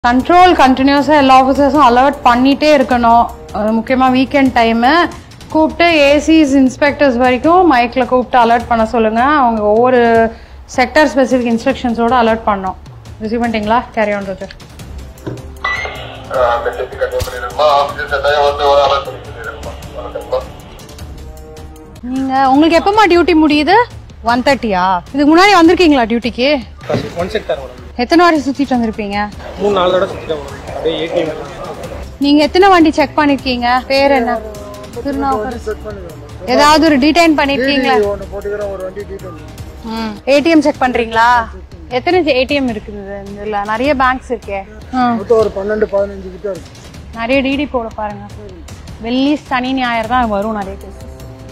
Control கண்டினியூஸாக எல்லா ஆஃபீஸர்ஸும் alert பண்ணிட்டே இருக்கணும் அது முக்கியமாக வீக்கெண்ட் டைமு கூப்பிட்டு ஏசிஸ் இன்ஸ்பெக்டர்ஸ் வரைக்கும் மைக்கில் கூப்பிட்டு அலர்ட் பண்ண சொல்லுங்கள் அவங்க ஒவ்வொரு செக்டர் ஸ்பெசிஃபிக் இன்ஸ்ட்ரக்ஷன்ஸோட அலர்ட் பண்ணோம் ரிசீவ் பண்ணிட்டீங்களா கேரி ஆன் இருக்கு மெசேஜ் கன்வே பண்ணிடுமா ஆஃபீஸர்ஸ் எல்லாரும் வந்து ஒரு அலர்ட் பண்ணி சொல்லிடுமா வணக்கம்மா நீங்கள் உங்களுக்கு எப்போம்மா டியூட்டி முடியுது ஒன் தேர்ட்டியா இதுக்கு முன்னாடி வந்திருக்கீங்களா டியூட்டிக்கு ஒன் செக்டார் மேடம் எத்தனை வாட்டி சுற்றிட்டு வந்திருப்பீங்க மூணு நாலு தடவை சுற்றிட்டேன் மேடம் அப்படியே ஏடிஎம் நீங்க எத்தனை வண்டி செக் பண்ணிருக்கீங்க பேர் என்ன திருநாவுக்கரசு ஏதாவது ஒரு டீடைன் பண்ணிருக்கீங்களா ஏடிஎம் செக் பண்றீங்களா எத்தனை ஏடிஎம் இருக்குது இதுல நிறைய பேங்க்ஸ் இருக்கே ம். ஒரு பன்னெண்டு பதினஞ்சு கிட்ட இருக்கு நிறைய டிடி போட பாருங்க வெள்ளி சனி ஞாயிறு தான் வரும் நிறைய கேசஸ்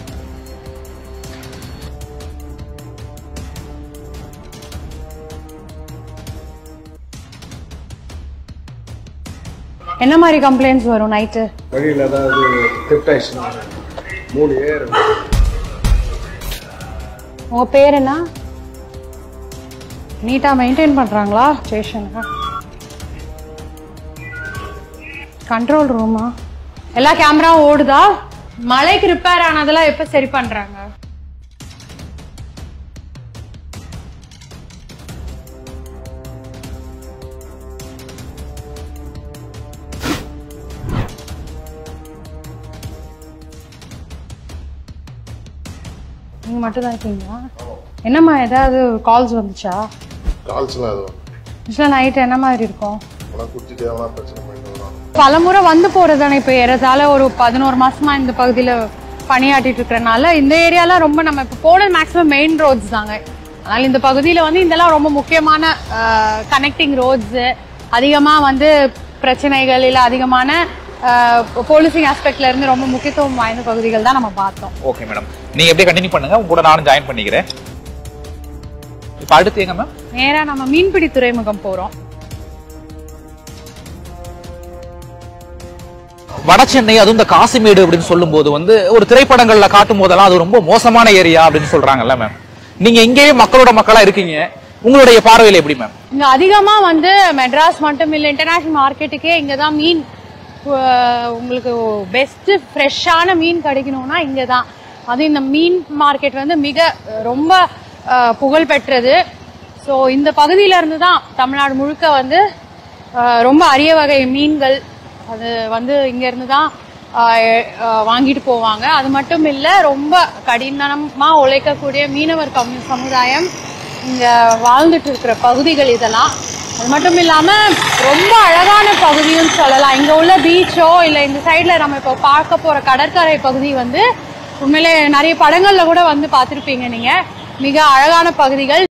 என்ன மாதிரி கம்ப்ளைண்ட்ஸ் வரும் நைட்டு வழியில் ஏதாவது திப்ட் ஆயிடுச்சுன்னா மூணு ஏர் உங்க பேர் என்ன நீட்டா மெயின்டைன் பண்றாங்களா ஸ்டேஷனுக்கு கண்ட்ரோல் ரூமா எல்லா கேமராவும் ஓடுதா மழைக்கு ரிப்பேர் ஆனதெல்லாம் எப்ப சரி பண்றாங்க நீங்க மட்டும் தான் இருக்கீங்களா என்னம்மா ஏதாவது கால்ஸ் வந்துச்சா கால்ஸ்லாம் எதுவும் ஆக்சுவலாக நைட் என்ன மாதிரி இருக்கும் உனக்கு குடிச்சிட்டு எவனா பிரச்சனை பண்ணிட்டு வரான் பலமுறை வந்து போறதானே இப்போ ஏறதால ஒரு பதினோரு மாசமா இந்த பகுதியில பணியாற்றிட்டு இருக்கறனால இந்த ஏரியாலாம் ரொம்ப நம்ம இப்போ போனது மேக்ஸிமம் மெயின் ரோட்ஸ் தாங்க அதனால இந்த பகுதியில வந்து இதெல்லாம் ரொம்ப முக்கியமான கனெக்டிங் ரோட்ஸ் அதிகமா வந்து பிரச்சனைகள் இல்ல அதிகமான போலீசிங் ஆஸ்பெக்ட்ல இருந்து ரொம்ப முக்கியத்துவம் வாய்ந்த பகுதிகள் தான் நம்ம பார்த்தோம் ஓகே மேடம் நீங்க எப்படியே கண்டினியூ பண்ணுங்க உங்க கூட நானும் ஜாயின் பண்ணிக்கிறேன் இப்போ அடுத்து எங்க மேம் நேரா நம்ம மீன்பிடி துறைமுகம் போறோம் வட சென்னை அதுவும் இந்த காசிமேடு அப்படின்னு சொல்லும்போது வந்து ஒரு திரைப்படங்கள்ல காட்டும் போதெல்லாம் அது ரொம்ப மோசமான ஏரியா அப்படின்னு சொல்றாங்கல்ல மேம் நீங்க இங்கேயே மக்களோட மக்களா இருக்கீங்க உங்களுடைய பார்வையில எப்படி மேம் இங்க அதிகமா வந்து மெட்ராஸ் மட்டும் இல்ல இன்டர்நேஷனல் மார்க்கெட்டுக்கே இங்க தான் மீன் அஹ், உங்களுக்கு பெஸ்ட் ஃப்ரெஷ்ஷான மீன் கிடைக்கணும்னா இங்க தான் அது இந்த மீன் மார்க்கெட் வந்து மிக அஹ், ரொம்ப அஹ், புகழ் பெற்றது ஸோ இந்த பகுதியில இருந்து தான் தமிழ்நாடு முழுக்க வந்து அஹ், ரொம்ப அரிய வகை மீன்கள் அது வந்து இங்க இருந்து தான் ஆஹ் ஆஹ் வாங்கிட்டு போவாங்க அது மட்டும் இல்ல ரொம்ப கடினமா உழைக்கக்கூடிய மீனவர் கம்மி சமுதாயம் இங்க வாழ்ந்துட்டு இருக்கிற பகுதிகள் இதெல்லாம் அது மட்டும் இல்லாம ரொம்ப அழகான பகுதியும் சொல்லலாம் இங்க உள்ள பீச்சோ இல்ல இந்த சைடுல நம்ம இப்போ பார்க்க போற கடற்கரை பகுதி வந்து உண்மையிலே நிறைய படங்கள்ல கூட வந்து பார்த்திருப்பீங்க நீங்க மிக அழகான பகுதிகள்